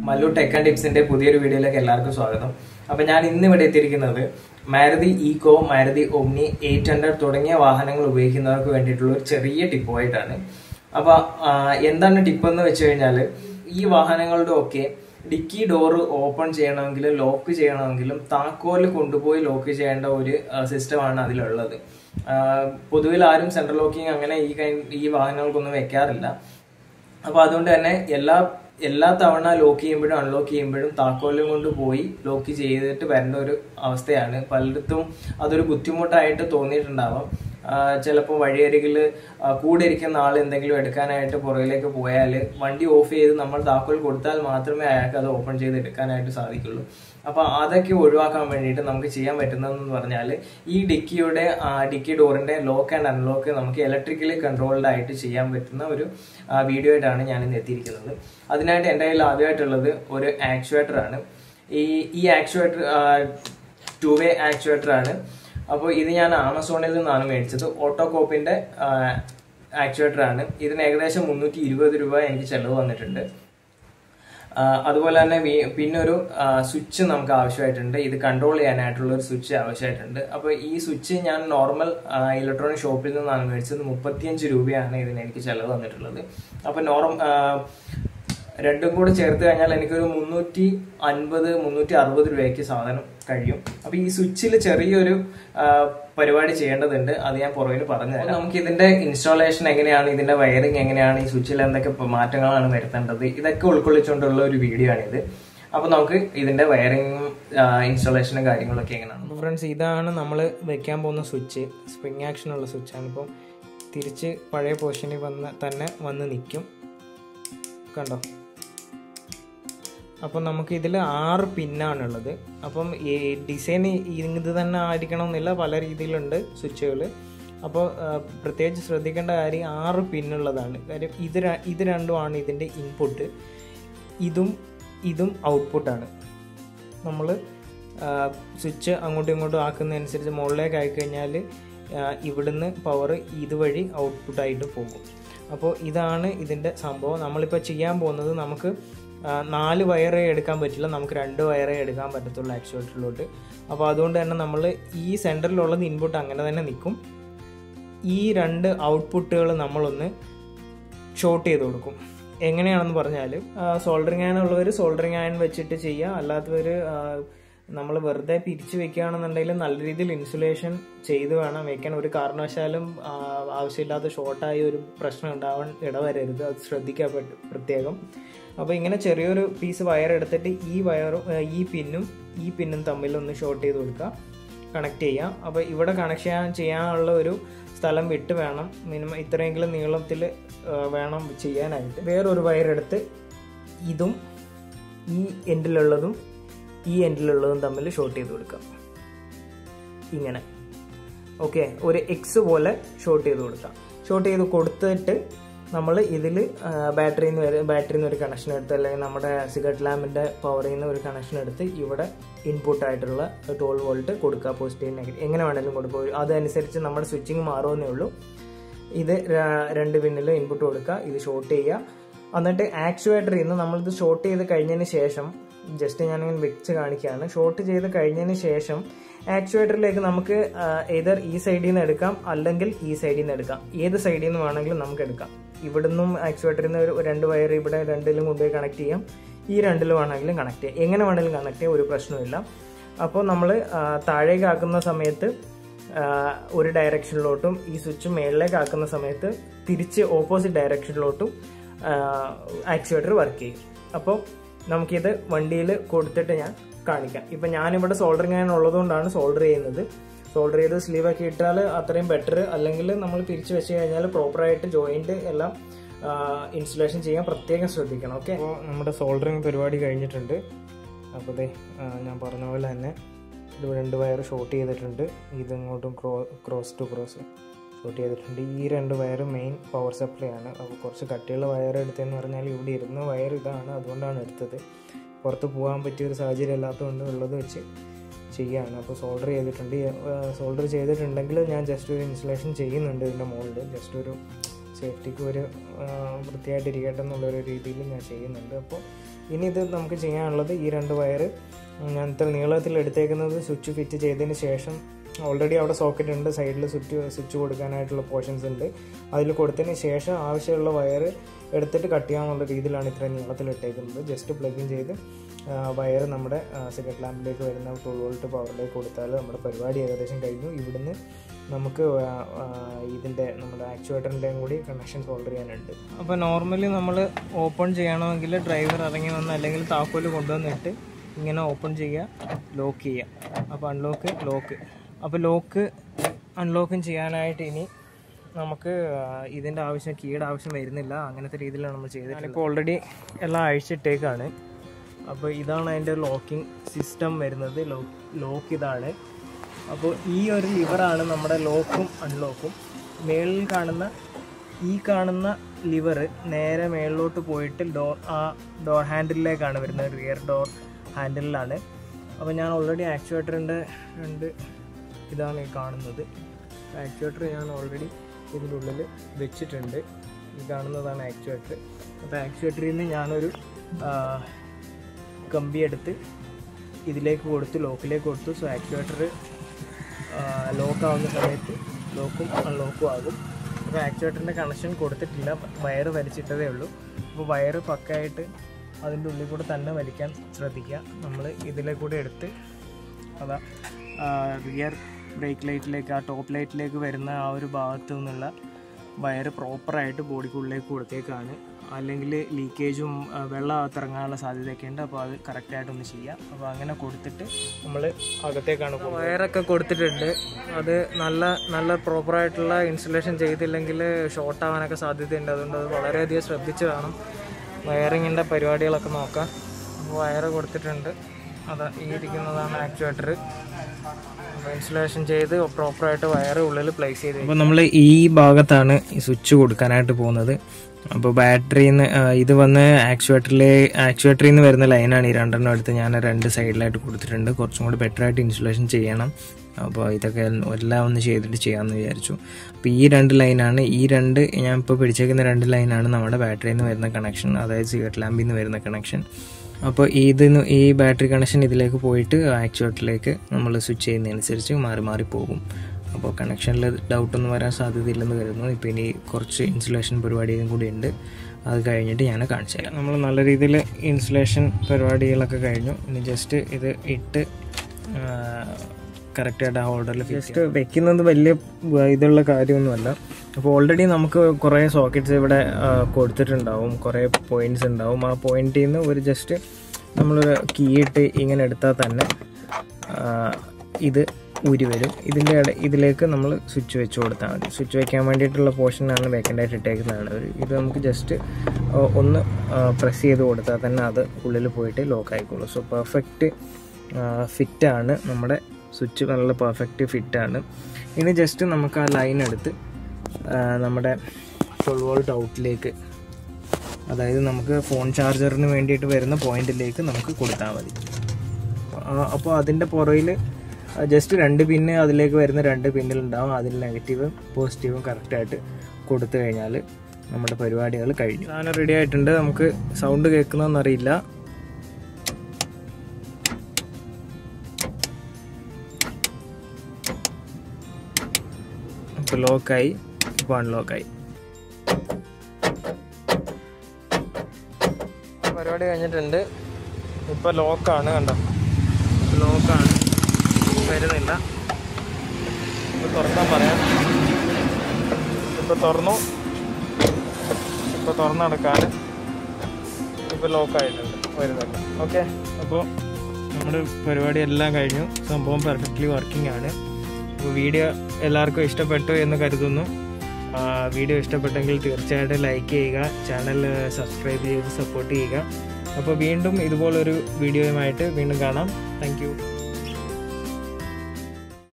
Mallu tech and ടിപ്സിന്റെ പുതിയൊരു വീഡിയോയിലേക്ക് എല്ലാവർക്കും സ്വാഗതം അപ്പൊ ഞാൻ ഇന്ന് ഇവിടെ എത്തിയിരിക്കുന്നത് Maruti Eeco Maruti Omni eight hundred തുടങ്ങിയ വാഹനങ്ങൾ ഉപയോഗിക്കുന്നവർക്ക് വേണ്ടിയിട്ടുള്ള ഒരു ചെറിയ ടിപ്പുമായിട്ടാണ് അപ്പൊ ആ, എന്താണ് ടിപ്പ് എന്ന് വെച്ച് കഴിഞ്ഞാൽ ഈ വാഹനങ്ങളുടെ ഒക്കെ ഡിക്കി ഡോറ് ഓപ്പൺ ചെയ്യണമെങ്കിലും ലോക്ക് ചെയ്യണമെങ്കിലും താക്കോല് കൊണ്ടുപോയി ലോക്ക് ചെയ്യേണ്ട ഒരു സിസ്റ്റമാണ് അതിലുള്ളത് ആ, പൊതുവിൽ ആരും സെൻട്രൽ ലോക്കിംഗ് അങ്ങനെ ഈ കൈ- ഈ വാഹനങ്ങൾക്കൊന്നും വെക്കാറില്ല അപ്പൊ അതുകൊണ്ട് തന്നെ എല്ലാ എല്ലാ തവണ ലോക്ക് ചെയ്യുമ്പോഴും അൺലോക്ക് ചെയ്യുമ്പോഴും താക്കോലും കൊണ്ട് പോയി ലോക്ക് ചെയ്തിട്ട് വരേണ്ട ഒരു അവസ്ഥയാണ് പലയിടത്തും അതൊരു ബുദ്ധിമുട്ടായിട്ട് തോന്നിയിട്ടുണ്ടാവാം ചിലപ്പോൾ വഴിയരികിൽ കൂടെ ഇരിക്കുന്ന ആൾ എന്തെങ്കിലും എടുക്കാനായിട്ട് പുറകിലേക്ക് പോയാൽ വണ്ടി ഓഫ് ചെയ്ത് നമ്മൾ താക്കോൽ കൊടുത്താൽ മാത്രമേ അയാൾക്ക് അത് ഓപ്പൺ ചെയ്ത് എടുക്കാനായിട്ട് സാധിക്കുള്ളൂ അപ്പൊ അതൊക്കെ ഒഴിവാക്കാൻ വേണ്ടിയിട്ട് നമുക്ക് ചെയ്യാൻ പറ്റുന്നതെന്ന് പറഞ്ഞാൽ ഈ ഡിക്കിയുടെ ആ, ഡിക്കി ഡോറിന്റെ ലോക്ക് ആൻഡ് അൺലോക്ക് നമുക്ക് ഇലക്ട്രിക്കലി കൺട്രോൾഡ് ആയിട്ട് ചെയ്യാൻ പറ്റുന്ന ഒരു ആ, വീഡിയോ ആയിട്ടാണ് ഞാൻ ഇന്ന് എത്തിയിരിക്കുന്നത് അതിനായിട്ട് എൻ്റെ കയ്യിൽ ആദ്യമായിട്ടുള്ളത് ഒരു ആക്ച്വേറ്റർ ആണ് ഈ ഈ ആക്ച്വേറ്റർ ടു വേ ആക്ച്വേറ്റർ ആണ് അപ്പോൾ ഇത് ഞാൻ ആമസോണിൽ നിന്നാണ് മേടിച്ചത് ഓട്ടോകോപ്പിന്റെ ആക്ച്വേറ്റർ ആണ് ഇതിന് ഏകദേശം മുന്നൂറ്റി ഇരുപത് രൂപ എനിക്ക് ചെലവ് വന്നിട്ടുണ്ട് ആ, അതുപോലെ തന്നെ വി- പിന്നെ ഒരു സ്വിച്ച് നമുക്ക് ആവശ്യമായിട്ടുണ്ട് ഇത് കൺട്രോൾ ചെയ്യാനായിട്ടുള്ള ഒരു സ്വിച്ച് ആവശ്യമായിട്ടുണ്ട് അപ്പോൾ ഈ സ്വിച്ച് ഞാൻ നോർമൽ ഇലക്ട്രോണിക് ഷോപ്പിൽ നിന്നാണ് മേടിച്ചത് മുപ്പത്തിയഞ്ച് രൂപയാണ് ഇതിന് എനിക്ക് ചെലവ് വന്നിട്ടുള്ളത് അപ്പോൾ നോർമൽ രണ്ടും കൂടെ ചേർത്ത് കഴിഞ്ഞാൽ എനിക്കൊരു മുന്നൂറ്റി അൻപത് മുന്നൂറ്റി അറുപത് രൂപയ്ക്ക് സാധനം കഴിയും അപ്പൊ ഈ സ്വിച്ചിൽ ചെറിയൊരു ആ, പരിപാടി ചെയ്യേണ്ടതുണ്ട് അത് ഞാൻ പുറകിൽ പറഞ്ഞു തരാം നമുക്ക് ഇതിന്റെ ഇൻസ്റ്റാളേഷൻ എങ്ങനെയാണ് ഇതിന്റെ വയറിംഗ് എങ്ങനെയാണ് ഈ സ്വിച്ചിൽ എന്തൊക്കെ പ- മാറ്റങ്ങളാണ് വരുത്തേണ്ടത് ഇതൊക്കെ ഉൾക്കൊള്ളിച്ചുകൊണ്ടുള്ള ഒരു വീഡിയോ ആണിത് അപ്പൊ നമുക്ക് ഇതിന്റെ വയറിംഗും ഇൻസ്റ്റാളേഷനും കാര്യങ്ങളൊക്കെ എങ്ങനെയാണ് അപ്പോൾ ഫ്രണ്ട്സ് ഇതാണ് നമ്മൾ വെക്കാൻ പോകുന്ന സ്വിച്ച് സ്പ്രിങ് ആക്ഷൻ ഉള്ള സ്വിച്ചാണ് ഇപ്പം തിരിച്ച് പഴയ പൊസിഷനിൽ വന്ന് തന്നെ വന്ന് നിൽക്കും കണ്ടോ അപ്പം നമുക്ക് ഇതിൽ ആറ് പിന്നാണുള്ളത് അപ്പം ഈ ഡിസൈൻ ഇത് തന്നെ ആയിരിക്കണം എന്നില്ല പല രീതിയിലുണ്ട് സ്വിച്ചുകൾ അപ്പോൾ പ്രത്യേകിച്ച് ശ്രദ്ധിക്കേണ്ട കാര്യം ആറ് പിന്നുള്ളതാണ് കാര്യം ഇത് ര- ഇത് രണ്ടുമാണ് ഇതിൻ്റെ ഇൻപുട്ട് ഇതും ഇതും ഔട്ട്പുട്ടാണ് നമ്മൾ സ്വിച്ച് അങ്ങോട്ടും ഇങ്ങോട്ടും ആക്കുന്നതനുസരിച്ച് മുകളിലേക്ക് ആയിക്കഴിഞ്ഞാൽ ഇവിടുന്ന് പവർ ഇതുവഴി ഔട്ട്പുട്ടായിട്ട് പോകും അപ്പോൾ ഇതാണ് ഇതിൻ്റെ സംഭവം നമ്മളിപ്പോൾ ചെയ്യാൻ പോകുന്നത് നമുക്ക് ആ, നാല് വയറേ എടുക്കാൻ പറ്റില്ല നമുക്ക് രണ്ട് വയറേ എടുക്കാൻ പറ്റത്തുള്ളൂ ആക്ച്വേറ്ററിലോട്ട് അപ്പോൾ അതുകൊണ്ട് തന്നെ നമ്മൾ ഈ സെൻറ്ററിലുള്ളത് ഇൻപുട്ട് അങ്ങനെ തന്നെ നിൽക്കും ഈ രണ്ട് ഔട്ട്പുട്ടുകൾ നമ്മളൊന്ന് ഷോർട്ട് ചെയ്ത് കൊടുക്കും എങ്ങനെയാണെന്ന് പറഞ്ഞാൽ സോൾഡറിങ് അയൺ ഉള്ളവർ സോൾഡറിങ് അയൺ വെച്ചിട്ട് ചെയ്യുക അല്ലാത്തവർ നമ്മൾ വെറുതെ പിരിച്ചു വെക്കുകയാണെന്നുണ്ടെങ്കിൽ നല്ല രീതിയിൽ ഇൻസുലേഷൻ ചെയ്ത് വേണം വെക്കാൻ ഒരു കാരണവശാലും ആ, ആവശ്യമില്ലാത്ത ഷോർട്ടായ ഒരു പ്രശ്നം ഉണ്ടാവാൻ ഇടവരരുത് അത് ശ്രദ്ധിക്കാൻ പറ്റും പ്രത്യേകം അപ്പോൾ ഇങ്ങനെ ചെറിയൊരു പീസ് വയർ എടുത്തിട്ട് ഈ വയറും ആ, ഈ പിന്നും ഈ പിന്നും തമ്മിൽ ഒന്ന് ഷോർട്ട് ചെയ്ത് കൊടുക്കുക കണക്ട് ചെയ്യാം അപ്പോൾ ഇവിടെ കണക്ട് ചെയ്യാൻ ചെയ്യാനുള്ള ഒരു സ്ഥലം വിട്ട് വേണം മിനിമം ഇത്രയെങ്കിലും നീളത്തിൽ വേണം ചെയ്യാനായിട്ട് വേറൊരു വയറെടുത്ത് ഇതും ഈ എൻഡിലുള്ളതും ഈ എൻഡിലുള്ളതും തമ്മിൽ ഷോർട്ട് ചെയ്ത് കൊടുക്കാം ഇങ്ങനെ ഓക്കെ ഒരു എക്സ് പോലെ ഷോർട്ട് ചെയ്ത് കൊടുക്കാം ഷോർട്ട് ചെയ്ത് കൊടുത്തിട്ട് നമ്മൾ ഇതിൽ ബാറ്ററിയിൽ നിന്ന് വരെ ബാറ്ററിയിൽ നിന്ന് ഒരു കണക്ഷൻ എടുത്ത് അല്ലെങ്കിൽ നമ്മുടെ സിഗരറ്റ് ലാമ്പിൻ്റെ പവറിൽ നിന്ന് ഒരു കണക്ഷൻ എടുത്ത് ഇവിടെ ഇൻപുട്ട് ആയിട്ടുള്ള ട്വൽവ് വോൾട്ട് കൊടുക്കുക പോസിറ്റീവ് നെഗറ്റീവ് എങ്ങനെ വേണമെങ്കിലും കൊടുക്കുക അതനുസരിച്ച് നമ്മുടെ സ്വിച്ചിങ് മാറുമെന്നേ ഉള്ളൂ ഇത് ര- രണ്ട് പിന്നിൽ ഇൻപുട്ട് കൊടുക്കുക ഇത് ഷോർട്ട് ചെയ്യുക എന്നിട്ട് ആക്ച്വേറ്ററിൽ നിന്ന് നമ്മളിത് ഷോർട്ട് ചെയ്ത് കഴിഞ്ഞതിന് ശേഷം ജസ്റ്റ് ഞാനിങ്ങനെ വെച്ച് കാണിക്കുകയാണ് ഷോർട്ട് ചെയ്ത് കഴിഞ്ഞതിന് ശേഷം ആക്ച്വേറ്ററിലേക്ക് നമുക്ക് ഏതർ ഈ സൈഡിൽ നിന്ന് എടുക്കാം അല്ലെങ്കിൽ ഈ സൈഡിൽ നിന്ന് എടുക്കാം ഏത് സൈഡിൽ നിന്ന് വേണമെങ്കിലും നമുക്ക് എടുക്കാം ഇവിടുന്നും ആക്ച്വേറ്ററിൽ നിന്ന് ഒരു രണ്ട് വയർ ഇവിടെ രണ്ടിലും കൊണ്ടുപോയി കണക്ട് ചെയ്യാം ഈ രണ്ടിലും വേണമെങ്കിലും കണക്ട് ചെയ്യാം എങ്ങനെ വേണമെങ്കിലും കണക്ട് ചെയ്യാം ഒരു പ്രശ്നമില്ല അപ്പോൾ നമ്മൾ താഴേക്ക് ആക്കുന്ന സമയത്ത് ആഹ് ഒരു ഡയറക്ഷനിലോട്ടും ഈ സ്വിച്ച് മേളിലേക്ക് ആക്കുന്ന സമയത്ത് തിരിച്ച് ഓപ്പോസിറ്റ് ഡയറക്ഷനിലോട്ടും ആക്ച്വേറ്റർ വർക്ക് ചെയ്യും അപ്പോൾ നമുക്കിത് വണ്ടിയിൽ കൊടുത്തിട്ട് ഞാൻ കാണിക്കാം ഇപ്പം ഞാനിവിടെ സോൾഡറിങ് ആൻ ഉള്ളതുകൊണ്ടാണ് സോൾഡർ ചെയ്യുന്നത് സോൾഡർ ചെയ്ത് സ്ലീവ് ഒക്കെ ഇട്ടാൽ അത്രയും ബെറ്റർ അല്ലെങ്കിൽ നമ്മൾ തിരിച്ച് വെച്ച് കഴിഞ്ഞാൽ പ്രോപ്പറായിട്ട് ജോയിന്റ് എല്ലാം ഇൻസ്റ്റലേഷൻ ചെയ്യാൻ പ്രത്യേകം ശ്രദ്ധിക്കണം ഓക്കെ അപ്പോൾ നമ്മുടെ സോൾഡറിങ് പരിപാടി കഴിഞ്ഞിട്ടുണ്ട് അപ്പോൾ ദേ ആ, ഞാൻ പറഞ്ഞ പോലെ തന്നെ ഇത് രണ്ട് വയർ ഷോർട്ട് ചെയ്തിട്ടുണ്ട് ഇതിങ്ങോട്ടും ക്രോ ക്രോസ് ടു ക്രോസ് ഷോർട്ട് ചെയ്തിട്ടുണ്ട് ഈ രണ്ട് വയർ മെയിൻ പവർ സപ്ലൈ ആണ് അപ്പോൾ കുറച്ച് കട്ടിയുള്ള വയർ എടുത്തതെന്ന് പറഞ്ഞാൽ ഇവിടെ ഇരുന്ന വയർ ഇതാണ് അതുകൊണ്ടാണ് എടുത്തത് പുറത്ത് പോകാൻ പറ്റിയ ഒരു സാഹചര്യം അല്ലാത്തതുകൊണ്ട് ഉള്ളത് വെച്ച് ചെയ്യുകയാണ് അപ്പോൾ സോൾഡർ ചെയ്തിട്ടുണ്ട് സോൾഡർ ചെയ്തിട്ടുണ്ടെങ്കിൽ ഞാൻ ജസ്റ്റ് ഒരു ഇൻസ്റ്റലേഷൻ ചെയ്യുന്നുണ്ട് ഇതിൻ്റെ മുകളിൽ ജസ്റ്റ് ഒരു സേഫ്റ്റിക്ക് ഒരു ആ, വൃത്തിയായിട്ടിരിക്കട്ടെ എന്നുള്ളൊരു രീതിയിൽ ഞാൻ ചെയ്യുന്നുണ്ട് അപ്പോൾ ഇനി ഇത് നമുക്ക് ചെയ്യാനുള്ളത് ഈ രണ്ട് വയറ് ഞാൻ ഇത്ര നീളത്തിൽ എടുത്തേക്കുന്നത് സ്വിച്ച് ഫിറ്റ് ചെയ്തതിന് ശേഷം ഓൾറെഡി അവിടെ സോക്കറ്റ് ഉണ്ട് സൈഡിൽ സ്വിച്ച് സ്വിച്ച് കൊടുക്കാനായിട്ടുള്ള പോർഷൻസ് ഉണ്ട് അതിൽ കൊടുത്തതിന് ശേഷം ആവശ്യമുള്ള വയർ എടുത്തിട്ട് കട്ട് ചെയ്യാനുള്ള രീതിയിലാണ് ഇത്രയും നീളത്തിൽ ഇട്ടേക്കുന്നത് ജസ്റ്റ് പ്ലഗിൻ ചെയ്ത് വയർ നമ്മുടെ സിഗരറ്റ് ലാമ്പിലേക്ക് വരുന്ന ടു വോൾട്ട് പവറിലേക്ക് കൊടുത്താൽ നമ്മുടെ പരിപാടി ഏകദേശം കഴിഞ്ഞു ഇവിടുന്ന് നമുക്ക് ആ, ആ, ഇതിൻ്റെ നമ്മുടെ ആക്ച്വേറ്ററിൻ്റെയും കൂടി കണക്ഷൻ സോൾഡർ ചെയ്യാനുണ്ട് അപ്പോൾ നോർമലി നമ്മൾ ഓപ്പൺ ചെയ്യണമെങ്കിൽ ഡ്രൈവർ ഇറങ്ങി വന്ന് അല്ലെങ്കിൽ താക്കോല് കൊണ്ടുവന്നിട്ട് ഇങ്ങനെ ഓപ്പൺ ചെയ്യുക ലോക്ക് ചെയ്യുക അപ്പോൾ അൺലോക്ക് ലോക്ക് അപ്പോൾ ലോക്ക് അൺലോക്കും ചെയ്യാനായിട്ട് ഇനി നമുക്ക് ആ, ഇതിൻ്റെ ആവശ്യം കീയുടെ ആവശ്യം വരുന്നില്ല അങ്ങനത്തെ രീതിയിലാണ് നമ്മൾ ചെയ്തിട്ടുള്ളത് ഇപ്പോൾ ഓൾറെഡി എല്ലാം അഴിച്ചിട്ടേക്കാണ് അപ്പോൾ ഇതാണ് അതിൻ്റെ ലോക്കിംഗ് സിസ്റ്റം വരുന്നത് ലോക്ക് ഇതാണ് അപ്പോൾ ഈ ഒരു ലിവറാണ് നമ്മുടെ ലോക്കും അൺലോക്കും മേളിൽ കാണുന്ന ഈ കാണുന്ന ലിവർ നേരെ മേളിലോട്ട് പോയിട്ട് ഡോർ ആ ഡോർ ഹാൻഡിലിലേക്കാണ് വരുന്നത് റിയർ ഡോർ ഹാൻഡിലാണ് അപ്പോൾ ഞാൻ ഓൾറെഡി ആക്ച്വേറ്ററിൻ്റെ രണ്ട് ഇതാണ് ഈ കാണുന്നത് ആക്ച്വേറ്റർ ഞാൻ ഓൾറെഡി ഇതിൻ്റെ ഉള്ളിൽ വെച്ചിട്ടുണ്ട് ഈ കാണുന്നതാണ് ആക്ച്വേറ്റർ അപ്പോൾ ആക്ച്വേറ്ററിൽ നിന്ന് ഞാനൊരു ആ, കമ്പി എടുത്ത് ഇതിലേക്ക് കൊടുത്ത് ലോക്കിലേക്ക് കൊടുത്തു സോ ആക്ച്വേറ്റർ ലോക്ക് ആവുന്ന സമയത്ത് ലോക്കും അൺലോക്കും ആകും അപ്പോൾ ആക്ച്വേറ്ററിൻ്റെ കണക്ഷൻ കൊടുത്തിട്ടില്ല വയറ് വലിച്ചിട്ടതേ ഉള്ളൂ അപ്പോൾ വയറ് പക്കായിട്ട് അതിൻ്റെ ഉള്ളിൽ കൂടെ തന്നെ വലിക്കാൻ ശ്രദ്ധിക്കുക നമ്മൾ ഇതിലെ കൂടെ എടുത്ത് അതാ റിയർ ബ്രേക്ക് ലൈറ്റിലേക്ക് ആ ടോപ്പ് ലൈറ്റിലേക്ക് വരുന്ന ആ ഒരു ഭാഗത്തു നിന്നുള്ള വയറ് പ്രോപ്പറായിട്ട് ബോഡിക്കുള്ളിലേക്ക് കൊടുത്തേക്കാണ് അല്ലെങ്കിൽ ലീക്കേജും ആ, വെള്ളം അകത്തിറങ്ങാനുള്ള സാധ്യതയൊക്കെ ഉണ്ട് അപ്പോൾ അത് കറക്റ്റായിട്ടൊന്ന് ചെയ്യാം അപ്പോൾ അങ്ങനെ കൊടുത്തിട്ട് നമ്മൾ അകത്തേക്കാണ് വയറൊക്കെ കൊടുത്തിട്ടുണ്ട് അത് നല്ല നല്ല പ്രോപ്പറായിട്ടുള്ള ഇൻസുലേഷൻ ചെയ്തില്ലെങ്കിൽ ഷോർട്ട് ആവാനൊക്കെ സാധ്യതയുണ്ട് അതുകൊണ്ട് അത് വളരെയധികം ശ്രദ്ധിച്ച് വേണം വയറിങ്ങിൻ്റെ പരിപാടികളൊക്കെ നോക്കാം അപ്പോൾ വയറ് കൊടുത്തിട്ടുണ്ട് അത് ഈ ഇരിക്കുന്നതാണ് ആക്ച്വേറ്റർ ഇൻസുലേഷൻ ചെയ്ത് പ്രോപ്പറായിട്ട് വയറ് ഉള്ളിൽ പ്ലേസ് ചെയ്ത് അപ്പോൾ നമ്മൾ ഈ ഭാഗത്താണ് ഈ സ്വിച്ച് കൊടുക്കാനായിട്ട് പോകുന്നത് അപ്പോൾ ബാറ്ററിയിൽ നിന്ന് ഇത് വന്ന് ആക്ച്വേറ്ററിലെ ആക്ച്വേറ്ററിൽ നിന്ന് വരുന്ന ലൈനാണ് ഈ രണ്ടെണ്ണം എടുത്ത് ഞാൻ രണ്ട് സൈഡിലായിട്ട് കൊടുത്തിട്ടുണ്ട് കുറച്ചും കൂടി ബെറ്റർ ആയിട്ട് ഇൻസുലേഷൻ ചെയ്യണം അപ്പോൾ ഇതൊക്കെ എല്ലാം ഒന്ന് ചെയ്തിട്ട് ചെയ്യാമെന്ന് വിചാരിച്ചു അപ്പോൾ ഈ രണ്ട് ലൈനാണ് ഈ രണ്ട് ഞാൻ ഇപ്പോൾ പിടിച്ചേക്കുന്ന രണ്ട് ലൈനാണ് നമ്മുടെ ബാറ്ററിയിൽ നിന്ന് വരുന്ന കണക്ഷൻ അതായത് സിഗരറ്റ് ലാമ്പിൽ നിന്ന് വരുന്ന കണക്ഷൻ അപ്പോൾ ഇതിന് ഈ ബാറ്ററി കണക്ഷൻ ഇതിലേക്ക് പോയിട്ട് ആക്ച്വേറ്ററിലേക്ക് നമ്മൾ സ്വിച്ച് ചെയ്യുന്നതനുസരിച്ച് മാറി മാറി പോകും അപ്പോൾ കണക്ഷനിൽ ഡൗട്ടൊന്നും വരാൻ സാധ്യതയില്ലെന്ന് കരുതുന്നു ഇപ്പോൾ ഇനി കുറച്ച് ഇൻസുലേഷൻ പരിപാടിയും കൂടി ഉണ്ട് അത് കഴിഞ്ഞിട്ട് ഞാൻ കാണിച്ചു തരാം നമ്മൾ നല്ല രീതിയിൽ ഇൻസുലേഷൻ പരിപാടികളൊക്കെ കഴിഞ്ഞു ഇനി ജസ്റ്റ് ഇത് ഇട്ട് കറക്റ്റായിട്ട് ആ ഹോൾഡറിൽ ജസ്റ്റ് വെക്കുന്നത് വലിയ വ- ഇതുള്ള കാര്യമൊന്നുമല്ല അപ്പോൾ ഓൾറെഡി നമുക്ക് കുറേ സോക്കറ്റ്സ് ഇവിടെ ആ, കൊടുത്തിട്ടുണ്ടാവും കുറേ പോയിന്റ്സ് ഉണ്ടാവും ആ പോയിന്റിൽ നിന്ന് ഒരു ജസ്റ്റ് നമ്മളൊരു കീ ഇട്ട് ഇങ്ങനെ എടുത്താൽ തന്നെ ആ, ഇത് ഊരി വരും ഇതിൻ്റെ ഇട ഇതിലേക്ക് നമ്മൾ സ്വിച്ച് വെച്ച് കൊടുത്താൽ മതി സ്വിച്ച് വെക്കാൻ വേണ്ടിയിട്ടുള്ള പോർഷനാണ് വേക്കൻ്റായിട്ട് ഇട്ടേക്കുന്നതാണ് ഒരു ഇത് നമുക്ക് ജസ്റ്റ് ഒന്ന് പ്രസ് ചെയ്ത് കൊടുത്താൽ തന്നെ അത് ഉള്ളിൽ പോയിട്ട് ലോക്ക് ആയിക്കോളും സോ പെർഫെക്റ്റ് ഫിറ്റാണ് നമ്മുടെ സ്വിച്ച് നല്ല പെർഫെക്റ്റ് ഫിറ്റാണ് ഇനി ജസ്റ്റ് നമുക്ക് ആ ലൈൻ എടുത്ത് ആ, നമ്മുടെ ട്വൽവ് വോൾട്ട് ഔട്ടിലേക്ക് അതായത് നമുക്ക് ഫോൺ ചാർജറിന് വേണ്ടിയിട്ട് വരുന്ന പോയിന്റിലേക്ക് നമുക്ക് കൊടുത്താൽ മതി അപ്പോൾ അതിൻ്റെ പുറയിൽ ജസ്റ്റ് രണ്ട് പിന്ന് അതിലേക്ക് വരുന്ന രണ്ട് പിന്നിലുണ്ടാവും അതിൽ നെഗറ്റീവും പോസിറ്റീവും കറക്റ്റായിട്ട് കൊടുത്തു കഴിഞ്ഞാൽ നമ്മുടെ പരിപാടികൾ കഴിഞ്ഞു സാധനം റെഡി ആയിട്ടുണ്ട് നമുക്ക് സൗണ്ട് കേൾക്കുന്നതെന്നറിയില്ല ഇപ്പോൾ ലോക്കായി ഇപ്പോൾ അൺലോക്കായി പരിപാടി കഴിഞ്ഞിട്ടുണ്ട് ഇപ്പോൾ ലോക്കാണ് കണ്ടോ ലോക്കാണ് വരുന്നില്ല ഇപ്പോൾ തുറക്കാൻ പറയാം ഇപ്പോൾ തുറന്നു ഇപ്പോൾ തുറന്നു നടക്കാൻ ഇപ്പോൾ ലോക്കായിട്ടുണ്ട് വരുന്നില്ല ഓക്കെ അപ്പോൾ നമ്മുടെ പരിപാടി എല്ലാം കഴിഞ്ഞു സംഭവം പെർഫെക്റ്റ്ലി വർക്കിംഗ് ആണ് അപ്പോൾ വീഡിയോ എല്ലാവർക്കും ഇഷ്ടപ്പെട്ടു എന്ന് കരുതുന്നു ആ, വീഡിയോ ഇഷ്ടപ്പെട്ടെങ്കിൽ തീർച്ചയായിട്ടും ലൈക്ക് ചെയ്യുക ചാനൽ സബ്സ്ക്രൈബ് ചെയ്ത് സപ്പോർട്ട് ചെയ്യുക അപ്പോൾ വീണ്ടും ഇതുപോലൊരു വീഡിയോയുമായിട്ട് വീണ്ടും കാണാം താങ്ക്